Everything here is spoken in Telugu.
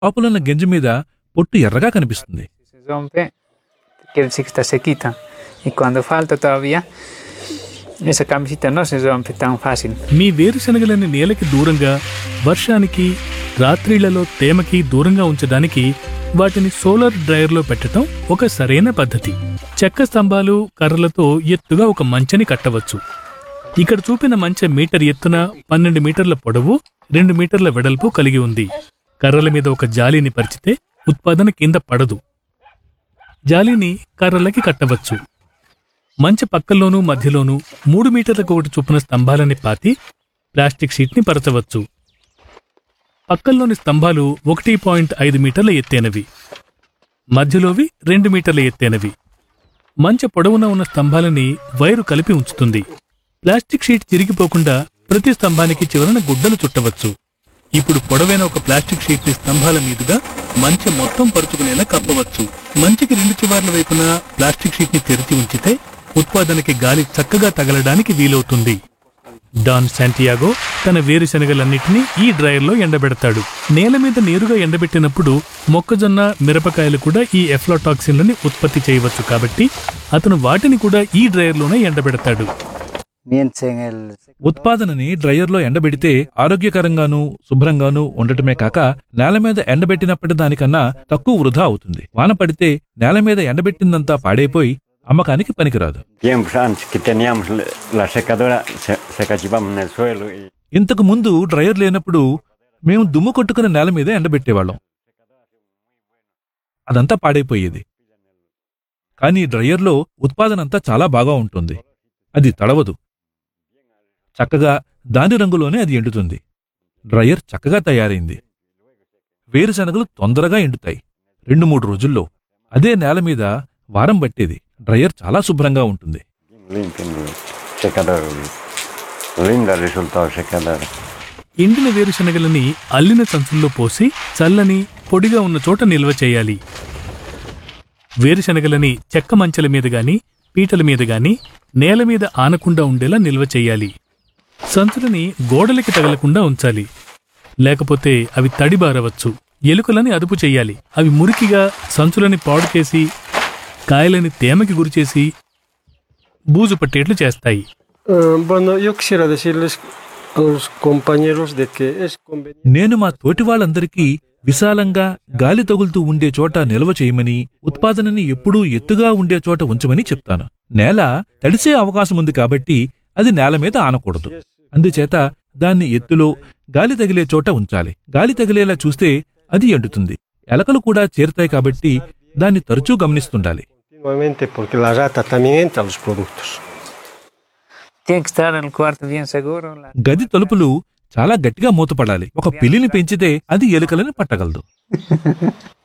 లోపలున్న గింజ మీద పొట్టు ఎర్రగా కనిపిస్తుంది Se rompe, quiere decir que está sequita. Y cuando falta todavía, esa camisita no se rompe tan fácil. మీ వేరుశనగలని నేలకి దూరంగా వర్షానికి రాత్రిళ్లలో తేమకి దూరంగా ఉంచడానికి వాటిని సోలార్ డ్రైయర్లో పెట్టడం ఒక సరైన పద్ధతి చెక్క స్తంభాలు కర్రలతో ఎత్తుగా ఒక మంచెని కట్టవచ్చు ఇక్కడ చూపిన మంచె మీటర్ ఎత్తున పన్నెండు మీటర్ల పొడవు రెండు మీటర్ల వెడల్పు కలిగి ఉంది కర్రల మీద ఒక జాలీని పరిచితే ఉత్పాదన కింద పడదు జాలీని కర్రలకి కట్టవచ్చు మంచె పక్కల్లోనూ మధ్యలోనూ మూడు మీటర్లకు ఒకటి చొప్పున స్తంభాలని పాతి ప్లాస్టిక్ షీట్ని పరచవచ్చు పక్కల్లోని స్తంభాలు ఒకటి పాయింట్ ఐదు మీటర్ల ఎత్తైనవి మధ్యలోవి రెండు మీటర్ల ఎత్తైనవి మంచె పొడవున ఉన్న స్తంభాలని వైరు కలిపి ఉంచుతుంది ప్లాస్టిక్ షీట్ చిరిగిపోకుండా ప్రతి స్తంభానికి చివరన గుడ్డలు చుట్టవచ్చు ఇప్పుడు పొడవైన ఒక ప్లాస్టిక్ షీట్ ని స్తంభాల మీదుగా మంచె మొత్తం పరుచుకునేలా కప్పవచ్చు మంచికి రెండు చివర్ల వైపున ప్లాస్టిక్ షీట్ ని తెరిచి ఉంచితే ఉత్పాదనకి గాలి చక్కగా తగలడానికి వీలవుతుంది డాన్ శాంటియాగో తన వేరుశనగలన్నిటినీ ఈ డ్రైయర్లో ఎండబెడతాడు నేల మీద నేరుగా ఎండబెట్టినప్పుడు మొక్కజొన్న మిరపకాయలు కూడా ఈ ఎఫ్లోటాక్సిన్లని ఉత్పత్తి చేయవచ్చు కాబట్టి అతను వాటిని కూడా ఈ డ్రైయర్లోనే ఎండబెడతాడు Mientras en el ఉత్పాదనని డ్రయర్లో ఎండబెడితే ఆరోగ్యకరంగానూ శుభ్రంగానూ ఉండటమే కాక నేల మీద ఎండబెట్టినప్పటి దానికన్నా తక్కువ వృధా అవుతుంది వాన పడితే నేల మీద ఎండబెట్టిందంతా పాడైపోయి అమ్మకానికి పనికిరాదు Tiempos antes que teníamos la- la secadora, se, se cachivamos en el suelo y ఇంతకు ముందు డ్రయర్ లేనప్పుడు మేము దుమ్ము కొట్టుకున్న నేల మీద ఎండబెట్టేవాళ్ళం అదంతా పాడైపోయేది కానీ డ్రయర్లో ఉత్పాదనంతా చాలా బాగా ఉంటుంది అది తడవదు చక్కగా దాని రంగులోనే అది ఎండుతుంది డ్రయర్ చక్కగా తయారైంది వేరుశనగలు తొందరగా ఎండుతాయి రెండు మూడు రోజుల్లో అదే నేల మీద వారం పట్టేది డ్రయర్ చాలా శుభ్రంగా ఉంటుంది limpio el secador. Lindo el resultado del secador. ఎండిన వేరుశనగలని అల్లిన సంచుల్లో పోసి చల్లని పొడిగా ఉన్న చోట నిల్వ చేయాలి వేరుశనగలని చెక్క మంచెల మీద గాని పీటల మీద గాని నేల మీద ఆనకుండా ఉండేలా నిల్వ చేయాలి సంచులని గోడలకి తగలకుండా ఉంచాలి లేకపోతే అవి తడిబారవచ్చు ఎలుకలని అదుపు చెయ్యాలి అవి మురికిగా సంచులని పాడు చేసి కాయలని తేమకి గురిచేసి బూజు పట్టేట్లు చేస్తాయి Eh, bueno, yo quisiera decirles a los compañeros de que es conveniente. నేను మా తోటి వాళ్ళందరికీ విశాలంగా గాలి తగులుతూ ఉండే చోట నిల్వ చేయమని ఉత్పాదనని ఎప్పుడూ ఎత్తుగా ఉండే చోట ఉంచమని చెప్తాను నేల తడిసే అవకాశం ఉంది కాబట్టి అది నేల మీద ఆనకూడదు అందుచేత దాన్ని ఎత్తులో గాలి తగిలే చోట ఉంచాలి గాలి తగిలేలా చూస్తే అది ఎండుతుంది ఎలకలు కూడా చేరుతాయి కాబట్టి దాన్ని తరచూ గమనిస్తుండాలి Continuamente, porque la rata también entra a los productos. Tiene que estar en el cuarto bien seguro. la- గది తలుపులు చాలా గట్టిగా మూతపడాలి ఒక పిల్లిని పెంచితే అది ఎలుకలను పట్టగలదు